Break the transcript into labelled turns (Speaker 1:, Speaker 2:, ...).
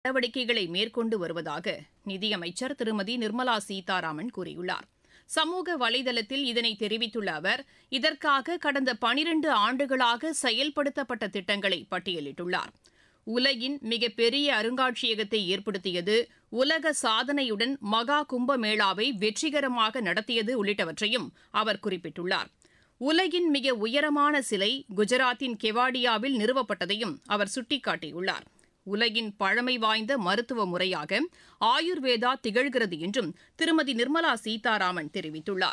Speaker 1: நடவடிக்கைகளை மேற்கொண்டு வருவதாக நிதியமைச்சர் திருமதி நிர்மலா சீதாராமன் கூறியுள்ளார் சமூக வலைதளத்தில் இதனை தெரிவித்துள்ள அவர் இதற்காக கடந்த பனிரண்டு ஆண்டுகளாக செயல்படுத்தப்பட்ட திட்டங்களை பட்டியலிட்டுள்ளார் உலகின் மிகப்பெரிய அருங்காட்சியகத்தை ஏற்படுத்தியது உலக சாதனையுடன் மகா கும்பமேளாவை வெற்றிகரமாக நடத்தியது உள்ளிட்டவற்றையும் அவர் குறிப்பிட்டுள்ளார் உலகின் மிக உயரமான சிலை குஜராத்தின் கெவாடியாவில் நிறுவப்பட்டதையும் அவர் சுட்டிக்காட்டியுள்ளார் உலகின் பழமை வாய்ந்த மருத்துவ முறையாக ஆயுர்வேதா திகழ்கிறது என்றும் திருமதி நிர்மலா சீதாராமன் தெரிவித்துள்ளார்